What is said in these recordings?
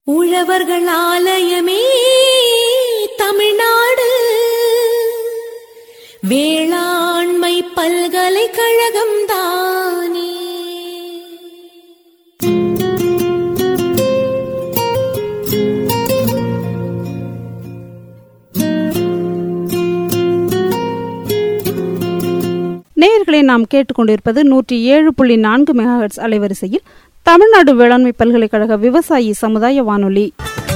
உழவர்கள் ஆலயமே தமிழ்நாடு வேளாண்மை பல்கலைக்கழகம் தானே நேயர்களை நாம் கேட்டுக்கொண்டிருப்பது நூற்றி ஏழு புள்ளி நான்கு மெகாஹெட்ஸ் அலைவரிசையில் தமிழ்நாடு வேளாண்மை பல்கலைக்கழக விவசாயி சமுதாய வானொலி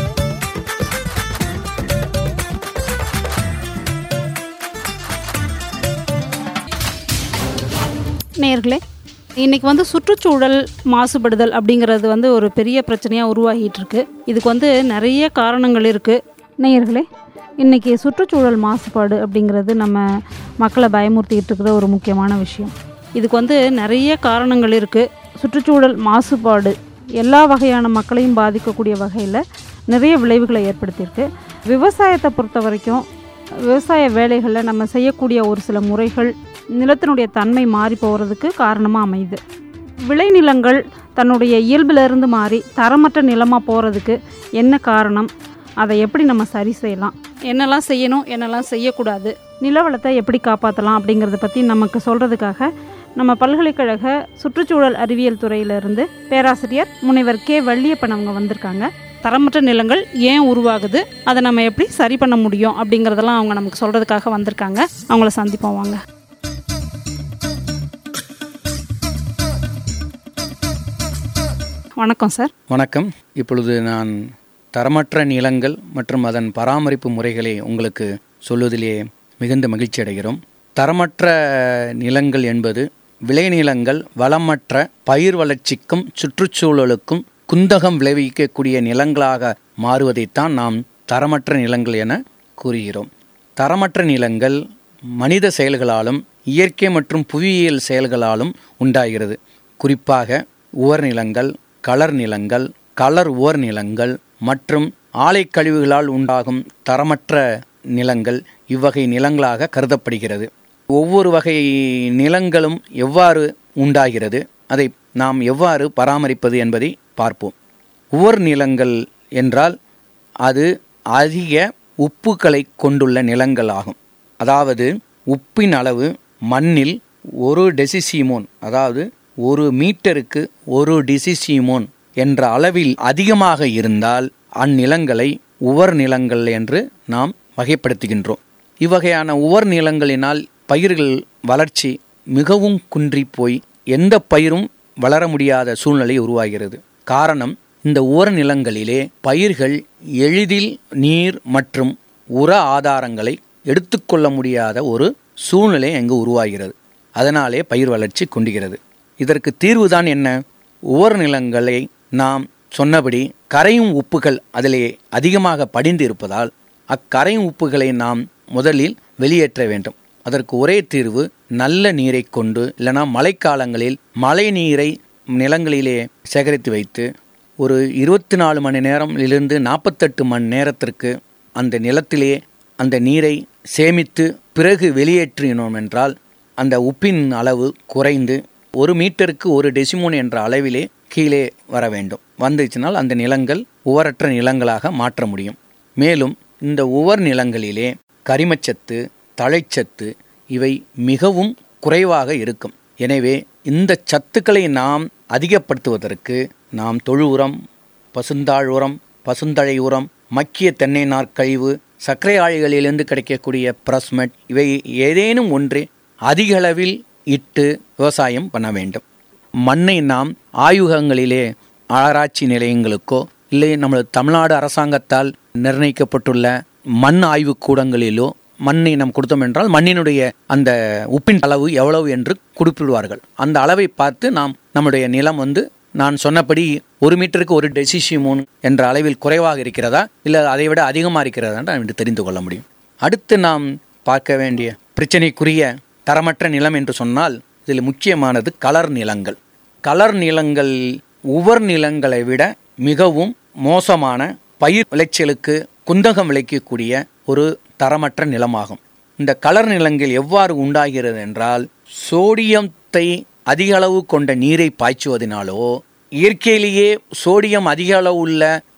நேயர்களே இன்னைக்கு வந்து சுற்றுச்சூழல் மாசுபடுதல் அப்படிங்கிறது வந்து ஒரு பெரிய பிரச்சனையாக உருவாகிட்டு இருக்கு இதுக்கு வந்து நிறைய காரணங்கள் இருக்குது நேயர்களே இன்னைக்கு சுற்றுச்சூழல் மாசுபாடு அப்படிங்கிறது நம்ம மக்களை பயமுறுத்திக்கிட்டு இருக்கிற ஒரு முக்கியமான விஷயம் இதுக்கு வந்து நிறைய காரணங்கள் இருக்குது சுற்றுச்சூழல் மாசுபாடு எல்லா வகையான மக்களையும் பாதிக்கக்கூடிய வகையில் நிறைய விளைவுகளை ஏற்படுத்தியிருக்கு விவசாயத்தை பொறுத்த வரைக்கும் விவசாய வேலைகளில் நம்ம செய்யக்கூடிய ஒரு சில முறைகள் நிலத்தினுடைய தன்மை மாறி போகிறதுக்கு காரணமாக அமையுது விளைநிலங்கள் தன்னுடைய இயல்பிலிருந்து மாறி தரமற்ற நிலமாக போகிறதுக்கு என்ன காரணம் அதை எப்படி நம்ம சரி செய்யலாம் என்னெல்லாம் செய்யணும் என்னெல்லாம் செய்யக்கூடாது நிலவளத்தை எப்படி காப்பாற்றலாம் அப்படிங்கிறத பற்றி நமக்கு சொல்கிறதுக்காக நம்ம பல்கலைக்கழக சுற்றுச்சூழல் அறிவியல் துறையிலிருந்து பேராசிரியர் முனைவர் கே வள்ளியப்பன் அவங்க வந்திருக்காங்க தரமற்ற நிலங்கள் ஏன் உருவாகுது அதை நம்ம எப்படி சரி பண்ண முடியும் அப்படிங்கிறதெல்லாம் அவங்க நமக்கு சொல்கிறதுக்காக வந்திருக்காங்க அவங்கள சந்திப்போம் வாங்க வணக்கம் சார் வணக்கம் இப்பொழுது நான் தரமற்ற நிலங்கள் மற்றும் அதன் பராமரிப்பு முறைகளை உங்களுக்கு சொல்வதிலே மிகுந்த மகிழ்ச்சி அடைகிறோம் தரமற்ற நிலங்கள் என்பது விளைநிலங்கள் வளமற்ற பயிர் வளர்ச்சிக்கும் சுற்றுச்சூழலுக்கும் குந்தகம் விளைவிக்கக்கூடிய நிலங்களாக மாறுவதைத்தான் நாம் தரமற்ற நிலங்கள் என கூறுகிறோம் தரமற்ற நிலங்கள் மனித செயல்களாலும் இயற்கை மற்றும் புவியியல் செயல்களாலும் உண்டாகிறது குறிப்பாக உவர் நிலங்கள் கலர் நிலங்கள் கலர் உவர் நிலங்கள் மற்றும் ஆலை கழிவுகளால் உண்டாகும் தரமற்ற நிலங்கள் இவ்வகை நிலங்களாக கருதப்படுகிறது ஒவ்வொரு வகை நிலங்களும் எவ்வாறு உண்டாகிறது அதை நாம் எவ்வாறு பராமரிப்பது என்பதை பார்ப்போம் உவர் நிலங்கள் என்றால் அது அதிக உப்புக்களை கொண்டுள்ள நிலங்கள் ஆகும் அதாவது உப்பின் அளவு மண்ணில் ஒரு டெசிசிமோன் அதாவது ஒரு மீட்டருக்கு ஒரு டிசிசிமோன் என்ற அளவில் அதிகமாக இருந்தால் அந்நிலங்களை உவர் நிலங்கள் என்று நாம் வகைப்படுத்துகின்றோம் இவ்வகையான உவர் நிலங்களினால் பயிர்கள் வளர்ச்சி மிகவும் குன்றி போய் எந்த பயிரும் வளர முடியாத சூழ்நிலை உருவாகிறது காரணம் இந்த உவர் நிலங்களிலே பயிர்கள் எளிதில் நீர் மற்றும் உர ஆதாரங்களை எடுத்துக்கொள்ள முடியாத ஒரு சூழ்நிலை அங்கு உருவாகிறது அதனாலே பயிர் வளர்ச்சி குண்டுகிறது இதற்கு தீர்வுதான் என்ன உவர் நிலங்களை நாம் சொன்னபடி கரையும் உப்புகள் அதிலே அதிகமாக படிந்து இருப்பதால் அக்கரையும் உப்புகளை நாம் முதலில் வெளியேற்ற வேண்டும் அதற்கு ஒரே தீர்வு நல்ல நீரை கொண்டு இல்லைனா மழைக்காலங்களில் மழை நீரை நிலங்களிலே சேகரித்து வைத்து ஒரு இருபத்தி நாலு மணி நேரமிலிருந்து நாற்பத்தெட்டு மணி நேரத்திற்கு அந்த நிலத்திலே அந்த நீரை சேமித்து பிறகு வெளியேற்றினோம் என்றால் அந்த உப்பின் அளவு குறைந்து ஒரு மீட்டருக்கு ஒரு டெசிமோன் என்ற அளவிலே கீழே வர வேண்டும் வந்துச்சுனால் அந்த நிலங்கள் உவரற்ற நிலங்களாக மாற்ற முடியும் மேலும் இந்த உவர் நிலங்களிலே கரிமச்சத்து தழைச்சத்து இவை மிகவும் குறைவாக இருக்கும் எனவே இந்த சத்துக்களை நாம் அதிகப்படுத்துவதற்கு நாம் தொழு உரம் பசுந்தாழ் உரம் பசுந்தழை உரம் மக்கிய தென்னை நார்க்கழிவு சர்க்கரை ஆலைகளிலிருந்து கிடைக்கக்கூடிய பிரஸ்மெட் இவை ஏதேனும் ஒன்று அதிக அளவில் இட்டு விவசாயம் பண்ண வேண்டும் மண்ணை நாம் ஆய்வகங்களிலே ஆராய்ச்சி நிலையங்களுக்கோ இல்லை நமது தமிழ்நாடு அரசாங்கத்தால் நிர்ணயிக்கப்பட்டுள்ள மண் ஆய்வு கூடங்களிலோ மண்ணை நாம் கொடுத்தோம் என்றால் மண்ணினுடைய அந்த உப்பின் அளவு எவ்வளவு என்று குறிப்பிடுவார்கள் அந்த அளவை பார்த்து நாம் நம்முடைய நிலம் வந்து நான் சொன்னபடி ஒரு மீட்டருக்கு ஒரு டெசிசிமோன் என்ற அளவில் குறைவாக இருக்கிறதா இல்லை அதை விட அதிகமாக இருக்கிறதா என்று தெரிந்து கொள்ள முடியும் அடுத்து நாம் பார்க்க வேண்டிய பிரச்சனைக்குரிய தரமற்ற நிலம் என்று சொன்னால் இதில் முக்கியமானது கலர் நிலங்கள் கலர் நிலங்கள் உவர் நிலங்களை விட மிகவும் மோசமான பயிர் விளைச்சலுக்கு குந்தகம் விளைக்கக்கூடிய ஒரு தரமற்ற நிலமாகும் இந்த கலர் நிலங்கள் எவ்வாறு உண்டாகிறது என்றால் சோடியத்தை அதிக அளவு கொண்ட நீரை பாய்ச்சுவதனாலோ இயற்கையிலேயே சோடியம் அதிக அளவு உள்ள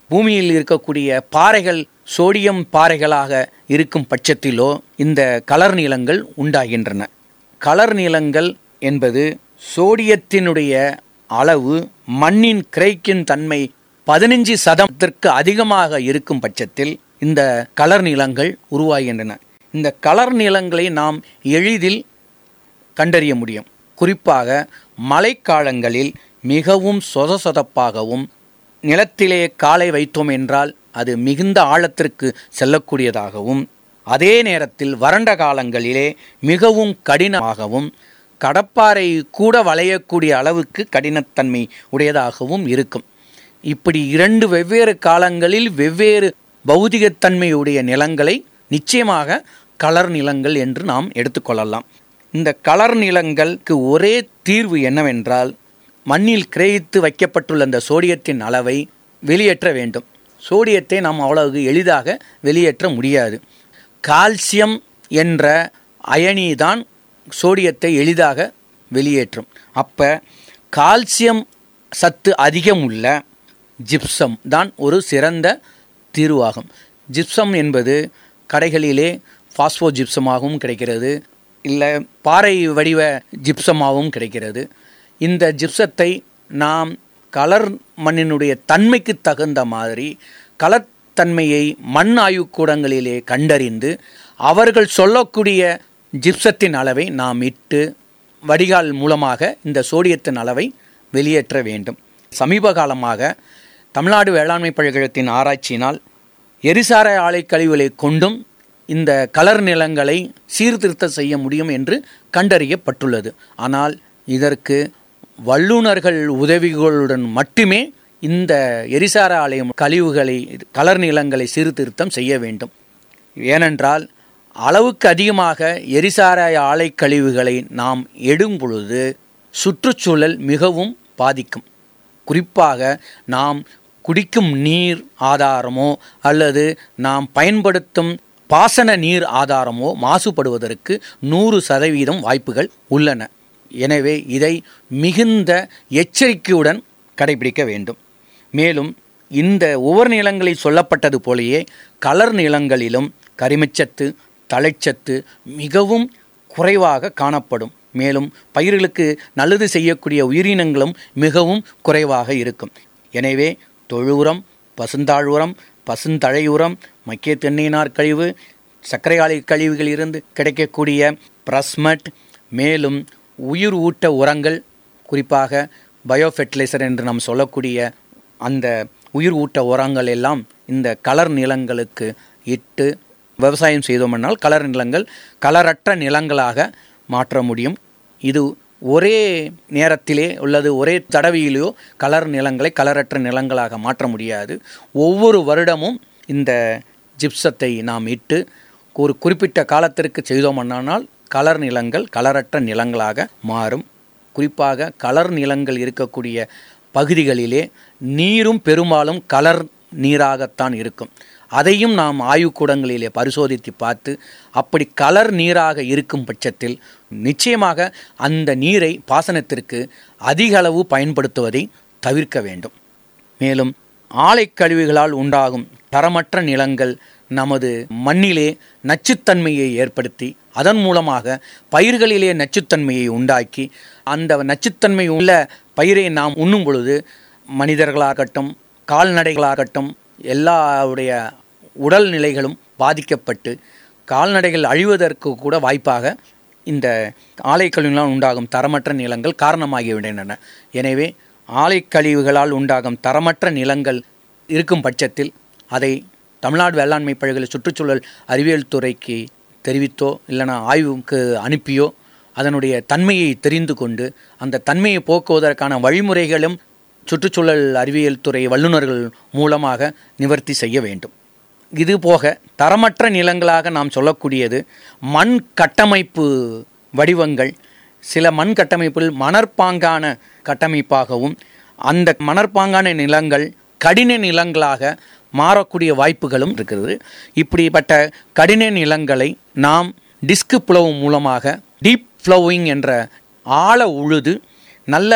பூமியில் இருக்கக்கூடிய பாறைகள் சோடியம் பாறைகளாக இருக்கும் பட்சத்திலோ இந்த கலர் நீளங்கள் உண்டாகின்றன கலர் நீளங்கள் என்பது சோடியத்தினுடைய அளவு மண்ணின் கிரைக்கின் தன்மை பதினஞ்சு சதத்திற்கு அதிகமாக இருக்கும் பட்சத்தில் இந்த கலர் நீளங்கள் உருவாகின்றன இந்த கலர் நீளங்களை நாம் எளிதில் கண்டறிய முடியும் குறிப்பாக மழைக்காலங்களில் மிகவும் சொதசொதப்பாகவும் நிலத்திலே காலை வைத்தோம் என்றால் அது மிகுந்த ஆழத்திற்கு செல்லக்கூடியதாகவும் அதே நேரத்தில் வறண்ட காலங்களிலே மிகவும் கடினமாகவும் கடப்பாறை கூட வளையக்கூடிய அளவுக்கு கடினத்தன்மை உடையதாகவும் இருக்கும் இப்படி இரண்டு வெவ்வேறு காலங்களில் வெவ்வேறு பௌதிகத்தன்மையுடைய நிலங்களை நிச்சயமாக கலர் நிலங்கள் என்று நாம் எடுத்துக்கொள்ளலாம் இந்த கலர் நிலங்களுக்கு ஒரே தீர்வு என்னவென்றால் மண்ணில் கிரகித்து வைக்கப்பட்டுள்ள அந்த சோடியத்தின் அளவை வெளியேற்ற வேண்டும் சோடியத்தை நாம் அவ்வளவு எளிதாக வெளியேற்ற முடியாது கால்சியம் என்ற அயனி தான் சோடியத்தை எளிதாக வெளியேற்றும் அப்போ கால்சியம் சத்து அதிகம் உள்ள ஜிப்சம் தான் ஒரு சிறந்த தீர்வாகும் ஜிப்சம் என்பது கடைகளிலே பாஸ்போ ஜிப்சமாகவும் கிடைக்கிறது இல்லை பாறை வடிவ ஜிப்சமாகவும் கிடைக்கிறது இந்த ஜிப்சத்தை நாம் கலர் மண்ணினுடைய தன்மைக்கு தகுந்த மாதிரி கலர் தன்மையை மண் ஆய்வுக்கூடங்களிலே கண்டறிந்து அவர்கள் சொல்லக்கூடிய ஜிப்சத்தின் அளவை நாம் இட்டு வடிகால் மூலமாக இந்த சோடியத்தின் அளவை வெளியேற்ற வேண்டும் சமீப காலமாக தமிழ்நாடு வேளாண்மை பல்கழகத்தின் ஆராய்ச்சியினால் எரிசார ஆலை கழிவுகளை கொண்டும் இந்த கலர் நிலங்களை சீர்திருத்தம் செய்ய முடியும் என்று கண்டறியப்பட்டுள்ளது ஆனால் இதற்கு வல்லுநர்கள் உதவிகளுடன் மட்டுமே இந்த எரிசார ஆலை கழிவுகளை கலர் நிலங்களை சீர்திருத்தம் செய்ய வேண்டும் ஏனென்றால் அளவுக்கு அதிகமாக எரிசார ஆலை கழிவுகளை நாம் எடும் பொழுது சுற்றுச்சூழல் மிகவும் பாதிக்கும் குறிப்பாக நாம் குடிக்கும் நீர் ஆதாரமோ அல்லது நாம் பயன்படுத்தும் பாசன நீர் ஆதாரமோ மாசுபடுவதற்கு நூறு சதவீதம் வாய்ப்புகள் உள்ளன எனவே இதை மிகுந்த எச்சரிக்கையுடன் கடைபிடிக்க வேண்டும் மேலும் இந்த ஒவ்வொரு நிலங்களில் சொல்லப்பட்டது போலேயே கலர் நிலங்களிலும் கரிமச்சத்து தழைச்சத்து மிகவும் குறைவாக காணப்படும் மேலும் பயிர்களுக்கு நல்லது செய்யக்கூடிய உயிரினங்களும் மிகவும் குறைவாக இருக்கும் எனவே தொழு உரம் பசுந்தாழ் உரம் பசுந்தழை உரம் மக்கிய தென்னையினார் கழிவு சர்க்கரை ஆலை கழிவுகளிலிருந்து கிடைக்கக்கூடிய பிரஸ்மட் மேலும் உயிர் ஊட்ட உரங்கள் குறிப்பாக பயோ ஃபெர்டிலைசர் என்று நாம் சொல்லக்கூடிய அந்த உயிர் ஊட்ட உரங்கள் எல்லாம் இந்த கலர் நிலங்களுக்கு இட்டு விவசாயம் செய்தோம்னால் கலர் நிலங்கள் கலரற்ற நிலங்களாக மாற்ற முடியும் இது ஒரே நேரத்திலே உள்ளது ஒரே தடவையிலேயோ கலர் நிலங்களை கலரற்ற நிலங்களாக மாற்ற முடியாது ஒவ்வொரு வருடமும் இந்த ஜிப்சத்தை நாம் இட்டு ஒரு குறிப்பிட்ட காலத்திற்கு செய்தோமானால் கலர் நிலங்கள் கலரற்ற நிலங்களாக மாறும் குறிப்பாக கலர் நிலங்கள் இருக்கக்கூடிய பகுதிகளிலே நீரும் பெரும்பாலும் கலர் நீராகத்தான் இருக்கும் அதையும் நாம் ஆய்வுக்கூடங்களிலே பரிசோதித்து பார்த்து அப்படி கலர் நீராக இருக்கும் பட்சத்தில் நிச்சயமாக அந்த நீரை பாசனத்திற்கு அதிக அளவு பயன்படுத்துவதை தவிர்க்க வேண்டும் மேலும் ஆலை கழிவுகளால் உண்டாகும் தரமற்ற நிலங்கள் நமது மண்ணிலே நச்சுத்தன்மையை ஏற்படுத்தி அதன் மூலமாக பயிர்களிலே நச்சுத்தன்மையை உண்டாக்கி அந்த நச்சுத்தன்மை உள்ள பயிரை நாம் உண்ணும் பொழுது மனிதர்களாகட்டும் கால்நடைகளாகட்டும் எல்லாருடைய உடல்நிலைகளும் பாதிக்கப்பட்டு கால்நடைகள் அழிவதற்கு கூட வாய்ப்பாக இந்த ஆலை கழிவுகளால் உண்டாகும் தரமற்ற நிலங்கள் காரணமாகிவிடுகின்றன எனவே ஆலை கழிவுகளால் உண்டாகும் தரமற்ற நிலங்கள் இருக்கும் பட்சத்தில் அதை தமிழ்நாடு வேளாண்மை பல்கலை சுற்றுச்சூழல் அறிவியல் துறைக்கு தெரிவித்தோ இல்லைனா ஆய்வுக்கு அனுப்பியோ அதனுடைய தன்மையை தெரிந்து கொண்டு அந்த தன்மையை போக்குவதற்கான வழிமுறைகளும் சுற்றுச்சூழல் அறிவியல் துறை வல்லுநர்கள் மூலமாக நிவர்த்தி செய்ய வேண்டும் இது போக தரமற்ற நிலங்களாக நாம் சொல்லக்கூடியது மண் கட்டமைப்பு வடிவங்கள் சில மண் கட்டமைப்பில் மணற்பாங்கான கட்டமைப்பாகவும் அந்த மணற்பாங்கான நிலங்கள் கடின நிலங்களாக மாறக்கூடிய வாய்ப்புகளும் இருக்கிறது இப்படிப்பட்ட கடின நிலங்களை நாம் டிஸ்க் புலவு மூலமாக டீப் ஃப்ளோவிங் என்ற ஆழ உழுது நல்ல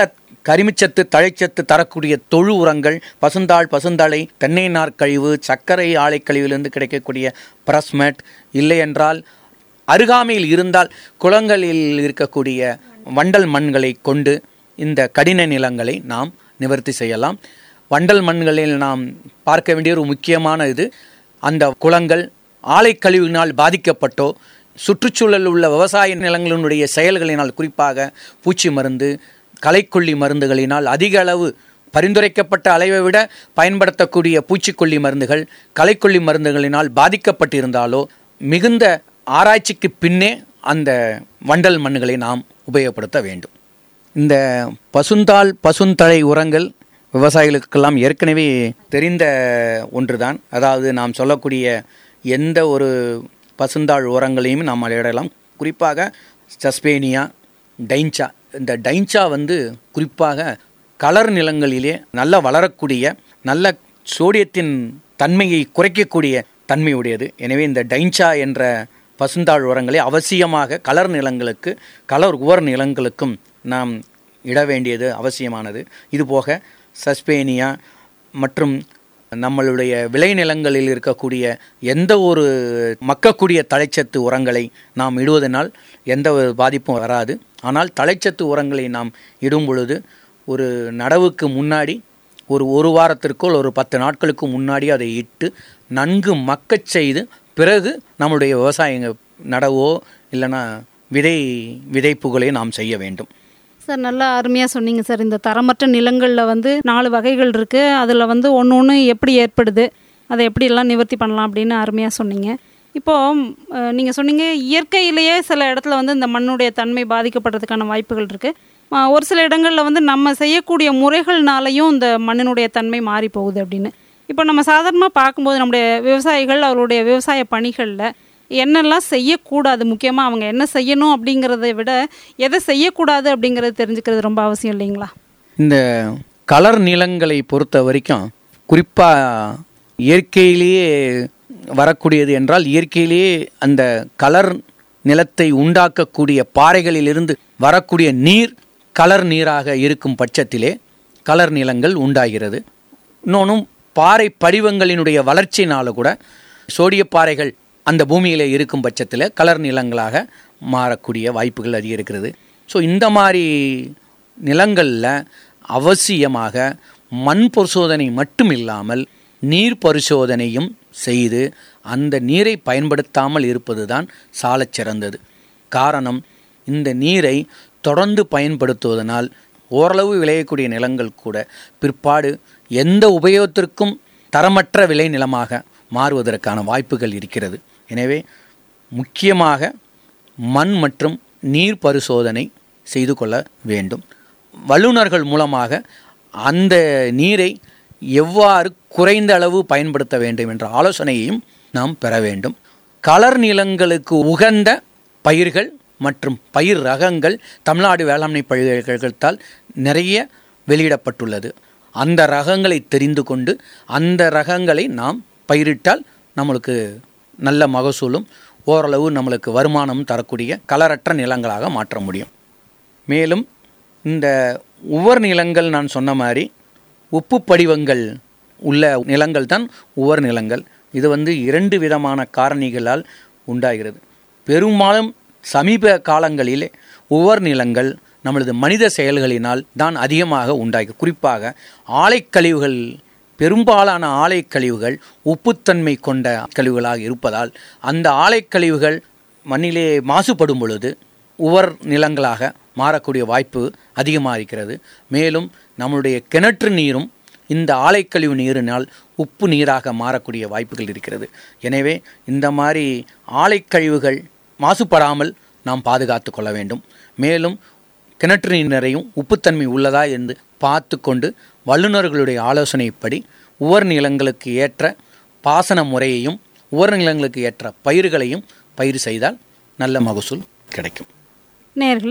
கரிமிச்சத்து தழைச்சத்து தரக்கூடிய தொழு உரங்கள் பசுந்தாள் பசுந்தழை தென்னை நார் கழிவு சர்க்கரை ஆலை கழிவிலிருந்து கிடைக்கக்கூடிய பிரஸ்மெட் இல்லை என்றால் அருகாமையில் இருந்தால் குளங்களில் இருக்கக்கூடிய வண்டல் மண்களை கொண்டு இந்த கடின நிலங்களை நாம் நிவர்த்தி செய்யலாம் வண்டல் மண்களில் நாம் பார்க்க வேண்டிய ஒரு முக்கியமான இது அந்த குளங்கள் ஆலை கழிவினால் பாதிக்கப்பட்டோ சுற்றுச்சூழல் உள்ள விவசாய நிலங்களினுடைய செயல்களினால் குறிப்பாக பூச்சி மருந்து களைக்கொல்லி மருந்துகளினால் அதிக அளவு பரிந்துரைக்கப்பட்ட அளவை விட பயன்படுத்தக்கூடிய பூச்சிக்கொல்லி மருந்துகள் களைக்கொல்லி மருந்துகளினால் பாதிக்கப்பட்டிருந்தாலோ மிகுந்த ஆராய்ச்சிக்கு பின்னே அந்த வண்டல் மண்ணுகளை நாம் உபயோகப்படுத்த வேண்டும் இந்த பசுந்தாள் பசுந்தழை உரங்கள் விவசாயிகளுக்கெல்லாம் ஏற்கனவே தெரிந்த ஒன்றுதான் அதாவது நாம் சொல்லக்கூடிய எந்த ஒரு பசுந்தாள் உரங்களையும் நாம் அடையலாம் குறிப்பாக சஸ்பேனியா டைன்ச்சா இந்த டைன்ச்சா வந்து குறிப்பாக கலர் நிலங்களிலே நல்ல வளரக்கூடிய நல்ல சோடியத்தின் தன்மையை குறைக்கக்கூடிய தன்மையுடையது எனவே இந்த டைன்ச்சா என்ற பசுந்தாள் உரங்களை அவசியமாக கலர் நிலங்களுக்கு கலர் உவர் நிலங்களுக்கும் நாம் இட வேண்டியது அவசியமானது இதுபோக சஸ்பேனியா மற்றும் நம்மளுடைய விளைநிலங்களில் இருக்கக்கூடிய எந்த ஒரு மக்கக்கூடிய தழைச்சத்து உரங்களை நாம் இடுவதனால் எந்த ஒரு பாதிப்பும் வராது ஆனால் தழைச்சத்து உரங்களை நாம் இடும் பொழுது ஒரு நடவுக்கு முன்னாடி ஒரு ஒரு வாரத்திற்கோ ஒரு பத்து நாட்களுக்கு முன்னாடி அதை இட்டு நன்கு மக்கச் செய்து பிறகு நம்முடைய விவசாயங்க நடவோ இல்லைன்னா விதை விதைப்புகளை நாம் செய்ய வேண்டும் சார் நல்லா அருமையாக சொன்னீங்க சார் இந்த தரமற்ற நிலங்களில் வந்து நாலு வகைகள் இருக்குது அதில் வந்து ஒன்று ஒன்று எப்படி ஏற்படுது அதை எப்படியெல்லாம் நிவர்த்தி பண்ணலாம் அப்படின்னு அருமையாக சொன்னீங்க இப்போது நீங்கள் சொன்னீங்க இயற்கையிலேயே சில இடத்துல வந்து இந்த மண்ணுடைய தன்மை பாதிக்கப்படுறதுக்கான வாய்ப்புகள் இருக்குது ஒரு சில இடங்களில் வந்து நம்ம செய்யக்கூடிய முறைகள்னாலையும் இந்த மண்ணினுடைய தன்மை மாறி போகுது அப்படின்னு இப்போ நம்ம சாதாரணமாக பார்க்கும்போது நம்முடைய விவசாயிகள் அவருடைய விவசாய பணிகளில் என்னெல்லாம் செய்யக்கூடாது முக்கியமாக அவங்க என்ன செய்யணும் அப்படிங்கிறத விட எதை செய்யக்கூடாது அப்படிங்கிறது தெரிஞ்சுக்கிறது ரொம்ப அவசியம் இல்லைங்களா இந்த கலர் நிலங்களை பொறுத்த வரைக்கும் குறிப்பாக இயற்கையிலேயே வரக்கூடியது என்றால் இயற்கையிலேயே அந்த கலர் நிலத்தை உண்டாக்கக்கூடிய பாறைகளிலிருந்து வரக்கூடிய நீர் கலர் நீராக இருக்கும் பட்சத்திலே கலர் நிலங்கள் உண்டாகிறது இன்னொன்றும் பாறை படிவங்களினுடைய வளர்ச்சினால கூட சோடிய பாறைகள் அந்த பூமியில் இருக்கும் பட்சத்தில் கலர் நிலங்களாக மாறக்கூடிய வாய்ப்புகள் அதிகரிக்கிறது ஸோ இந்த மாதிரி நிலங்களில் அவசியமாக மண் பரிசோதனை மட்டும் இல்லாமல் நீர் பரிசோதனையும் செய்து அந்த நீரை பயன்படுத்தாமல் இருப்பது தான் சாலச் சிறந்தது காரணம் இந்த நீரை தொடர்ந்து பயன்படுத்துவதனால் ஓரளவு விளையக்கூடிய நிலங்கள் கூட பிற்பாடு எந்த உபயோகத்திற்கும் தரமற்ற விளை நிலமாக மாறுவதற்கான வாய்ப்புகள் இருக்கிறது எனவே முக்கியமாக மண் மற்றும் நீர் பரிசோதனை செய்து கொள்ள வேண்டும் வல்லுநர்கள் மூலமாக அந்த நீரை எவ்வாறு குறைந்த அளவு பயன்படுத்த வேண்டும் என்ற ஆலோசனையையும் நாம் பெற வேண்டும் கலர் நிலங்களுக்கு உகந்த பயிர்கள் மற்றும் பயிர் ரகங்கள் தமிழ்நாடு வேளாண்மை பல்கலைக்கழகத்தால் நிறைய வெளியிடப்பட்டுள்ளது அந்த ரகங்களை தெரிந்து கொண்டு அந்த ரகங்களை நாம் பயிரிட்டால் நம்மளுக்கு நல்ல மகசூலும் ஓரளவு நம்மளுக்கு வருமானம் தரக்கூடிய கலரற்ற நிலங்களாக மாற்ற முடியும் மேலும் இந்த உவர் நிலங்கள் நான் சொன்ன மாதிரி உப்பு படிவங்கள் உள்ள நிலங்கள் தான் உவர் நிலங்கள் இது வந்து இரண்டு விதமான காரணிகளால் உண்டாகிறது பெரும்பாலும் சமீப காலங்களிலே உவர் நிலங்கள் நம்மளது மனித செயல்களினால் தான் அதிகமாக உண்டாகி குறிப்பாக ஆலைக்கழிவுகள் பெரும்பாலான ஆலைக்கழிவுகள் உப்புத்தன்மை கொண்ட கழிவுகளாக இருப்பதால் அந்த ஆலைக்கழிவுகள் மண்ணிலே மாசுபடும் பொழுது உவர் நிலங்களாக மாறக்கூடிய வாய்ப்பு அதிகமாக இருக்கிறது மேலும் நம்முடைய கிணற்று நீரும் இந்த ஆலைக்கழிவு நீரினால் உப்பு நீராக மாறக்கூடிய வாய்ப்புகள் இருக்கிறது எனவே இந்த மாதிரி ஆலைக்கழிவுகள் மாசுபடாமல் நாம் பாதுகாத்து கொள்ள வேண்டும் மேலும் கிணற்று நீர் நிறையும் உப்புத்தன்மை உள்ளதா என்று பார்த்து கொண்டு வல்லுநர்களுடைய ஆலோசனைப்படி உவர் நிலங்களுக்கு ஏற்ற பாசன முறையையும் உவர் நிலங்களுக்கு ஏற்ற பயிர்களையும் பயிர் செய்தால் நல்ல மகசூல் கிடைக்கும் நேர்களே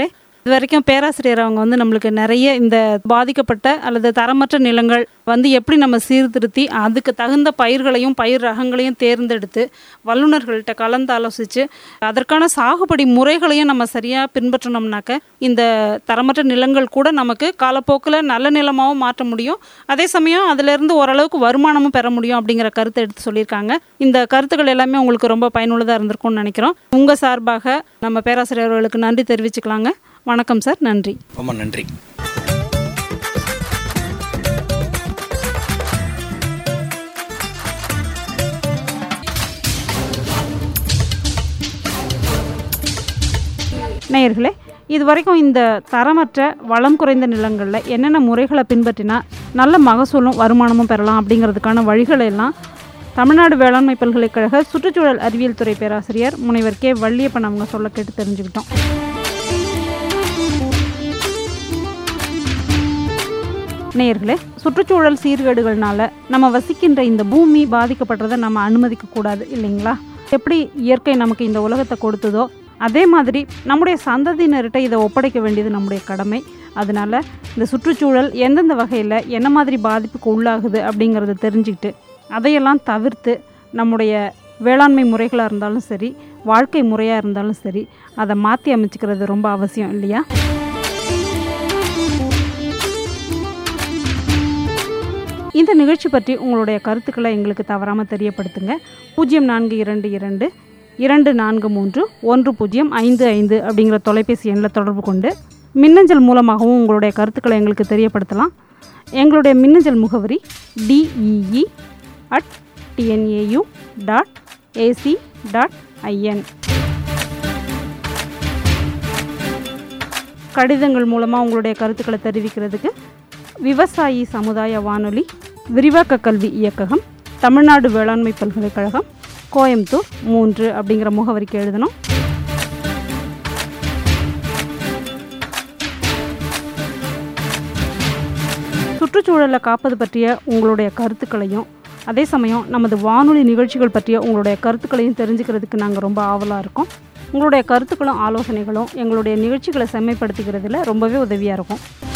இது வரைக்கும் பேராசிரியர் அவங்க வந்து நம்மளுக்கு நிறைய இந்த பாதிக்கப்பட்ட அல்லது தரமற்ற நிலங்கள் வந்து எப்படி நம்ம சீர்திருத்தி அதுக்கு தகுந்த பயிர்களையும் பயிர் ரகங்களையும் தேர்ந்தெடுத்து வல்லுநர்கள்ட்ட கலந்து ஆலோசித்து அதற்கான சாகுபடி முறைகளையும் நம்ம சரியாக பின்பற்றினோம்னாக்க இந்த தரமற்ற நிலங்கள் கூட நமக்கு காலப்போக்கில் நல்ல நிலமாகவும் மாற்ற முடியும் அதே சமயம் அதிலிருந்து ஓரளவுக்கு வருமானமும் பெற முடியும் அப்படிங்கிற கருத்தை எடுத்து சொல்லியிருக்காங்க இந்த கருத்துக்கள் எல்லாமே உங்களுக்கு ரொம்ப பயனுள்ளதாக இருந்திருக்கும்னு நினைக்கிறோம் உங்கள் சார்பாக நம்ம பேராசிரியர்களுக்கு நன்றி தெரிவிச்சுக்கலாங்க வணக்கம் சார் நன்றி ரொம்ப நன்றி நேயர்களே இது வரைக்கும் இந்த தரமற்ற வளம் குறைந்த நிலங்களில் என்னென்ன முறைகளை பின்பற்றினா நல்ல மகசூலும் வருமானமும் பெறலாம் அப்படிங்கிறதுக்கான வழிகளை எல்லாம் தமிழ்நாடு வேளாண்மை பல்கலைக்கழக சுற்றுச்சூழல் அறிவியல் துறை பேராசிரியர் முனைவர் கே வள்ளியப்பன் அவங்க சொல்ல கேட்டு தெரிஞ்சுக்கிட்டோம் நேயர்களே சுற்றுச்சூழல் சீர்கேடுகள்னால நம்ம வசிக்கின்ற இந்த பூமி பாதிக்கப்படுறதை நம்ம அனுமதிக்க கூடாது இல்லைங்களா எப்படி இயற்கை நமக்கு இந்த உலகத்தை கொடுத்ததோ அதே மாதிரி நம்முடைய சந்ததியினர்கிட்ட இதை ஒப்படைக்க வேண்டியது நம்முடைய கடமை அதனால இந்த சுற்றுச்சூழல் எந்தெந்த வகையில் என்ன மாதிரி பாதிப்புக்கு உள்ளாகுது அப்படிங்கிறத தெரிஞ்சுக்கிட்டு அதையெல்லாம் தவிர்த்து நம்முடைய வேளாண்மை முறைகளாக இருந்தாலும் சரி வாழ்க்கை முறையாக இருந்தாலும் சரி அதை மாற்றி அமைச்சுக்கிறது ரொம்ப அவசியம் இல்லையா இந்த நிகழ்ச்சி பற்றி உங்களுடைய கருத்துக்களை எங்களுக்கு தவறாமல் தெரியப்படுத்துங்க பூஜ்ஜியம் நான்கு இரண்டு இரண்டு இரண்டு நான்கு மூன்று ஒன்று பூஜ்ஜியம் ஐந்து ஐந்து அப்படிங்கிற தொலைபேசி எண்ணில் தொடர்பு கொண்டு மின்னஞ்சல் மூலமாகவும் உங்களுடைய கருத்துக்களை எங்களுக்கு தெரியப்படுத்தலாம் எங்களுடைய மின்னஞ்சல் முகவரி D E E at T N A U dot A C dot I N கடிதங்கள் மூலமாக உங்களுடைய கருத்துக்களை தெரிவிக்கிறதுக்கு விவசாயி சமுதாய வானொலி விரிவாக்க கல்வி இயக்ககம் தமிழ்நாடு வேளாண்மை பல்கலைக்கழகம் கோயம்புத்தூர் மூன்று அப்படிங்கிற முகவரிக்கு எழுதணும் சுற்றுச்சூழலை காப்பது பற்றிய உங்களுடைய கருத்துக்களையும் அதே சமயம் நமது வானொலி நிகழ்ச்சிகள் பற்றிய உங்களுடைய கருத்துக்களையும் தெரிஞ்சுக்கிறதுக்கு நாங்கள் ரொம்ப ஆவலாக இருக்கோம் உங்களுடைய கருத்துக்களும் ஆலோசனைகளும் எங்களுடைய நிகழ்ச்சிகளை செம்மைப்படுத்திக்கிறதுல ரொம்பவே உதவியாக இருக்கும்